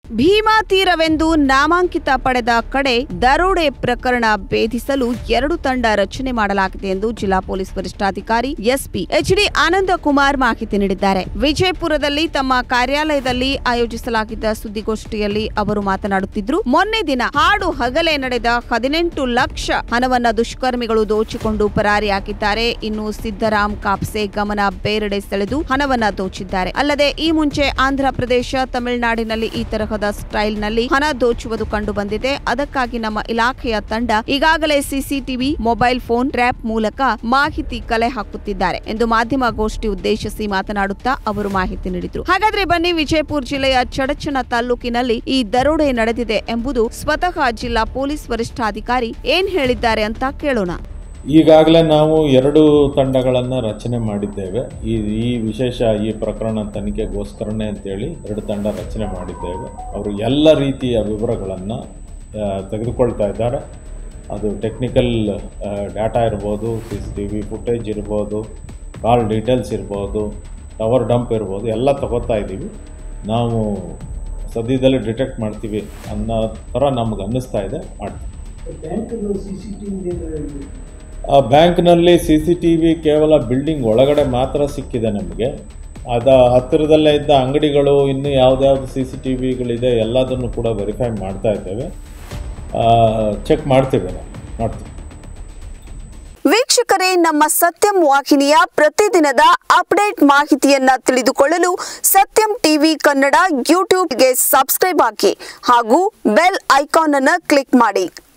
ಭೀಮಾ ತೀರವೆಂದು ನಾಮಾಂಕಿತ ಪಡೆದ ಕಡೆ ದರೋಡೆ ಪ್ರಕರಣ ಭೇದಿಸಲು ಎರಡು ತಂಡ ರಚನೆ ಮಾಡಲಾಗಿದೆ ಎಂದು ಜಿಲ್ಲಾ ಪೊಲೀಸ್ ವರಿಷ್ಠಾಧಿಕಾರಿ ಎಸ್ಪಿ ಎಚ್ಡಿ ಆನಂದ ಕುಮಾರ್ ಮಾಹಿತಿ ನೀಡಿದ್ದಾರೆ ವಿಜಯಪುರದಲ್ಲಿ ತಮ್ಮ ಕಾರ್ಯಾಲಯದಲ್ಲಿ ಆಯೋಜಿಸಲಾಗಿದ್ದ ಸುದ್ದಿಗೋಷ್ಠಿಯಲ್ಲಿ ಅವರು ಮಾತನಾಡುತ್ತಿದ್ರು ಮೊನ್ನೆ ದಿನ ಹಾಡು ಹಗಲೇ ನಡೆದ ಹದಿನೆಂಟು ಲಕ್ಷ ಹಣವನ್ನ ದುಷ್ಕರ್ಮಿಗಳು ದೋಚಿಕೊಂಡು ಪರಾರಿಯಾಗಿದ್ದಾರೆ ಇನ್ನು ಸಿದ್ದರಾಮ್ ಕಾಪ್ಸೆ ಗಮನ ಬೇರೆಡೆ ಸೆಳೆದು ಹಣವನ್ನ ದೋಚಿದ್ದಾರೆ ಅಲ್ಲದೆ ಈ ಮುಂಚೆ ಆಂಧ್ರ ಪ್ರದೇಶ ತಮಿಳುನಾಡಿನಲ್ಲಿ ಈ ತರಹದ ಸ್ಟೈಲ್ನಲ್ಲಿ ಹಣ ದೋಚುವುದು ಕಂಡು ಬಂದಿದೆ ಅದಕ್ಕಾಗಿ ನಮ್ಮ ಇಲಾಖೆಯ ತಂಡ ಈಗಾಗಲೇ ಸಿಸಿಟಿವಿ ಮೊಬೈಲ್ ಫೋನ್ ಟ್ರ್ಯಾಪ್ ಮೂಲಕ ಮಾಹಿತಿ ಕಲೆ ಹಾಕುತ್ತಿದ್ದಾರೆ ಎಂದು ಮಾಧ್ಯಮ ಗೋಷ್ಠಿ ಉದ್ದೇಶಿಸಿ ಮಾತನಾಡುತ್ತಾ ಅವರು ಮಾಹಿತಿ ನೀಡಿದರು ಹಾಗಾದ್ರೆ ಬನ್ನಿ ವಿಜಯಪುರ ಜಿಲ್ಲೆಯ ಚಡಚಣ ತಾಲೂಕಿನಲ್ಲಿ ಈ ದರೋಡೆ ನಡೆದಿದೆ ಎಂಬುದು ಸ್ವತಃ ಜಿಲ್ಲಾ ಪೊಲೀಸ್ ವರಿಷ್ಠಾಧಿಕಾರಿ ಏನ್ ಹೇಳಿದ್ದಾರೆ ಅಂತ ಕೇಳೋಣ ಈಗಾಗಲೇ ನಾವು ಎರಡು ತಂಡಗಳನ್ನು ರಚನೆ ಮಾಡಿದ್ದೇವೆ ಈ ಈ ವಿಶೇಷ ಈ ಪ್ರಕರಣ ತನಿಖೆಗೋಸ್ಕರನೇ ಅಂತೇಳಿ ಎರಡು ತಂಡ ರಚನೆ ಮಾಡಿದ್ದೇವೆ ಅವರು ಎಲ್ಲ ರೀತಿಯ ವಿವರಗಳನ್ನು ತೆಗೆದುಕೊಳ್ತಾ ಇದ್ದಾರೆ ಅದು ಟೆಕ್ನಿಕಲ್ ಡಾಟಾ ಇರ್ಬೋದು C C T V footage ಇರ್ಬೋದು ಕಾಲ್ ಡೀಟೇಲ್ಸ್ ಇರ್ಬೋದು ಟವರ್ ಡಂಪ್ ಇರ್ಬೋದು ಎಲ್ಲ ತಗೋತಾ ಇದ್ದೀವಿ ನಾವು ಸದ್ಯದಲ್ಲೇ ಡಿಟೆಕ್ಟ್ ಮಾಡ್ತೀವಿ ಅನ್ನೋ ಥರ ನಮ್ಗೆ ಅನ್ನಿಸ್ತಾ ಇದೆ ಮಾಡ್ತೀವಿ ಬ್ಯಾಂಕ್ದು ಸಿ ಸಿ ಟಿ ವಿ ಆ ಬ್ಯಾಂಕ್ನಲ್ಲಿ ಸಿ ಸಿ ಟಿ ವಿ ಕೇವಲ ಬಿಲ್ಡಿಂಗ್ ಒಳಗಡೆ ಮಾತ್ರ ಸಿಕ್ಕಿದೆ ನಮಗೆ ಅದ ಹತ್ತಿರದಲ್ಲೇ ಇದ್ದ ಅಂಗಡಿಗಳು ಇನ್ನು ಯಾವ್ದ್ಯಾವ್ದು ಸಿ ಸಿ ಟಿ ವಿಗಳಿದೆ ಎಲ್ಲದನ್ನು ಕೂಡ ವೆರಿಫೈ ಮಾಡ್ತಾ ಇದ್ದೇವೆ ಚೆಕ್ ಮಾಡ್ತೀವಿ ನಾವು ಮಾಡ್ತೀವಿ ವೀಕ್ಷಕರೇ ನಮ್ಮ ಸತ್ಯಂ ವಾಹಿನಿಯ ಪ್ರತಿದಿನದ ಅಪ್ಡೇಟ್ ಮಾಹಿತಿಯನ್ನ ತಿಳಿದುಕೊಳ್ಳಲು ಸತ್ಯಂ ಟಿವಿ ಕನ್ನಡ ಯೂಟ್ಯೂಬ್ಗೆ ಸಬ್ಸ್ಕ್ರೈಬ್ ಹಾಕಿ ಹಾಗೂ ಬೆಲ್ ಐಕಾನ್ ಅನ್ನು ಕ್ಲಿಕ್ ಮಾಡಿ